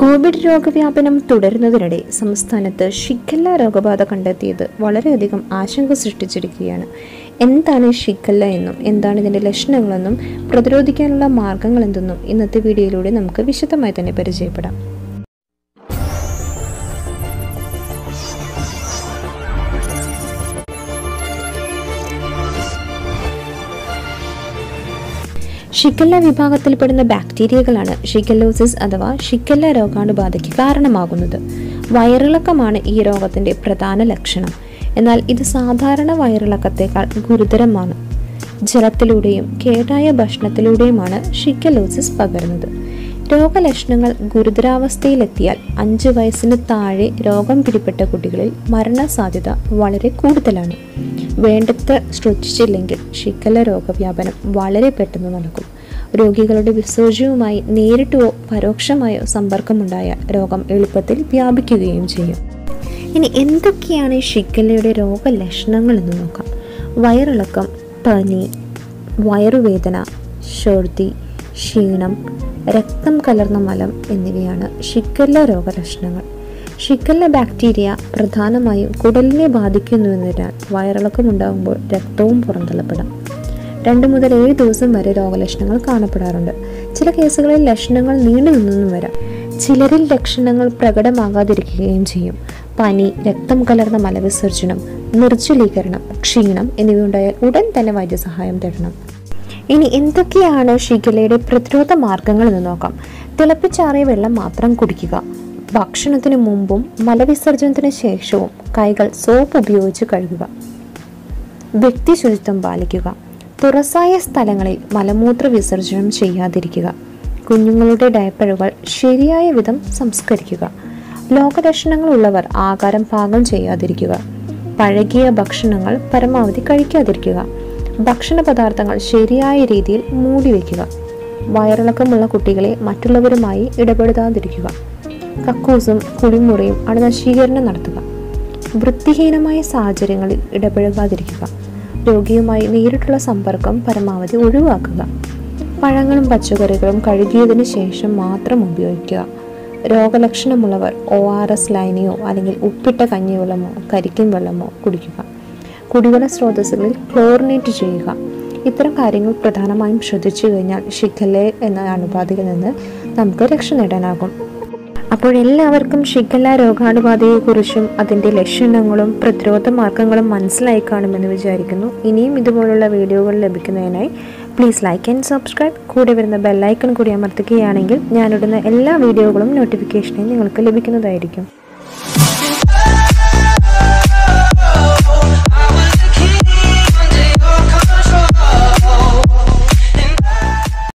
Covid രോഗവ്യാപനം തുടരുന്നതിനിടെ സംസ്ഥാനത്ത് ഷിഗല്ല രോഗബാധ കണ്ടെത്തിയത് വളരെയധികം ആശങ്ക സൃഷ്ടിച്ചിരിക്കുകയാണ് എന്താണ് ഈ ഷിഗല്ല എന്നും എന്താണ് ഇതിൻ്റെ ലക്ഷണങ്ങളെന്നും പ്രതിരോധിക്കാനുള്ള മാർഗങ്ങൾ എന്തെന്നും ഇന്നത്തെ വീഡിയോയിലൂടെ നമുക്ക് വിശദമായി തന്നെ പരിചയപ്പെടാം ഷിഗല്ല വിഭാഗത്തിൽപ്പെടുന്ന ബാക്ടീരിയകളാണ് ഷിഗല്ലോസിസ് അഥവാ ഷിഗല്ല രോഗാണുബാധയ്ക്ക് കാരണമാകുന്നത് വയറിളക്കമാണ് ഈ രോഗത്തിൻ്റെ പ്രധാന ലക്ഷണം എന്നാൽ ഇത് സാധാരണ വയറിളക്കത്തേക്കാൾ ഗുരുതരമാണ് ജലത്തിലൂടെയും കേടായ ഭക്ഷണത്തിലൂടെയുമാണ് ഷിഗല്ലോസിസ് പകരുന്നത് രോഗലക്ഷണങ്ങൾ ഗുരുതരാവസ്ഥയിലെത്തിയാൽ അഞ്ച് വയസ്സിന് താഴെ രോഗം പിടിപെട്ട കുട്ടികളിൽ മരണസാധ്യത വളരെ കൂടുതലാണ് വേണ്ടത്ര ശ്രദ്ധിച്ചില്ലെങ്കിൽ ഷിഗല്ല രോഗവ്യാപനം വളരെ പെട്ടെന്ന് നടക്കും രോഗികളുടെ വിസർജ്യവുമായി നേരിട്ടോ പരോക്ഷമായോ സമ്പർക്കമുണ്ടായാൽ രോഗം എളുപ്പത്തിൽ വ്യാപിക്കുകയും ചെയ്യും ഇനി എന്തൊക്കെയാണ് ഈ ഷിഗല്ലയുടെ രോഗലക്ഷണങ്ങൾ എന്ന് നോക്കാം വയറിളക്കം പനി വയറുവേദന ഛർദി ക്ഷീണം രക്തം കലർന്ന മലം എന്നിവയാണ് ഷിഗല്ല രോഗലക്ഷണങ്ങൾ ഷിഗല്ല ബാക്ടീരിയ പ്രധാനമായും കുടലിനെ ബാധിക്കുന്നുവെന്നതിനാൽ വയറിളക്കം ഉണ്ടാകുമ്പോൾ രക്തവും പുറന്തള്ളപ്പെടാം രണ്ട് മുതൽ ഏഴ് ദിവസം വരെ രോഗലക്ഷണങ്ങൾ കാണപ്പെടാറുണ്ട് ചില കേസുകളിൽ ലക്ഷണങ്ങൾ നീണ്ടു നിന്നും വരാം ചിലരിൽ ലക്ഷണങ്ങൾ പ്രകടമാകാതിരിക്കുകയും ചെയ്യും പനി രക്തം കലർന്ന മലവിസർജനം നിർജ്ജലീകരണം ക്ഷീണം എന്നിവയുണ്ടായാൽ ഉടൻ തന്നെ വൈദ്യസഹായം തേടണം ഇനി എന്തൊക്കെയാണ് ഷിഗലയുടെ പ്രതിരോധ മാർഗങ്ങൾ എന്ന് നോക്കാം തിളപ്പിച്ചാറിയ വെള്ളം മാത്രം കുടിക്കുക ഭക്ഷണത്തിന് മുമ്പും മലവിസർജനത്തിന് ശേഷവും കൈകൾ സോപ്പ് ഉപയോഗിച്ച് കഴുകുക വ്യക്തി ശുചിത്വം പാലിക്കുക തുറസായ സ്ഥലങ്ങളിൽ മലമൂത്ര വിസർജനം ചെയ്യാതിരിക്കുക കുഞ്ഞുങ്ങളുടെ ഡയപ്പറുകൾ ശരിയായ വിധം സംസ്കരിക്കുക ലോകലക്ഷണങ്ങളുള്ളവർ ആകാരം പാകം ചെയ്യാതിരിക്കുക പഴകിയ ഭക്ഷണങ്ങൾ പരമാവധി കഴിക്കാതിരിക്കുക ഭക്ഷണ പദാർത്ഥങ്ങൾ ശരിയായ രീതിയിൽ മൂടി വയ്ക്കുക വയറിളക്കമുള്ള കുട്ടികളെ മറ്റുള്ളവരുമായി ഇടപെടുത്താതിരിക്കുക കക്കൂസും കുളിമുറിയും അണുനശീകരണം നടത്തുക വൃത്തിഹീനമായ സാഹചര്യങ്ങളിൽ ഇടപഴകാതിരിക്കുക രോഗിയുമായി നേരിട്ടുള്ള സമ്പർക്കം പരമാവധി ഒഴിവാക്കുക പഴങ്ങളും പച്ചക്കറികളും കഴുകിയതിന് ശേഷം മാത്രം ഉപയോഗിക്കുക രോഗലക്ഷണമുള്ളവർ ഒ ആർ എസ് ലൈനിയോ അല്ലെങ്കിൽ ഉപ്പിട്ട കഞ്ഞിവെള്ളമോ കരിക്കിൻ വെള്ളമോ കുടിക്കുക കുടിവെള്ള സ്രോതസ്സുകളിൽ ക്ലോറിനേറ്റ് ചെയ്യുക ഇത്തരം കാര്യങ്ങൾ പ്രധാനമായും ശ്രദ്ധിച്ചു കഴിഞ്ഞാൽ ഷിഗല്ല എന്ന അണുബാധയിൽ നിന്ന് നമുക്ക് രക്ഷ നേടാനാകും അപ്പോൾ എല്ലാവർക്കും ഷിഗല്ല രോഗാണുബാധയെക്കുറിച്ചും അതിൻ്റെ ലക്ഷണങ്ങളും പ്രതിരോധ മാർഗങ്ങളും മനസ്സിലായി കാണുമെന്ന് വിചാരിക്കുന്നു ഇനിയും ഇതുപോലുള്ള വീഡിയോകൾ ലഭിക്കുന്നതിനായി പ്ലീസ് ലൈക്ക് ആൻഡ് സബ്സ്ക്രൈബ് കൂടെ വരുന്ന ബെല്ലൈക്കൺ കൂടി അമർത്തുകയാണെങ്കിൽ ഞാനിടുന്ന എല്ലാ വീഡിയോകളും നോട്ടിഫിക്കേഷനായി നിങ്ങൾക്ക് ലഭിക്കുന്നതായിരിക്കും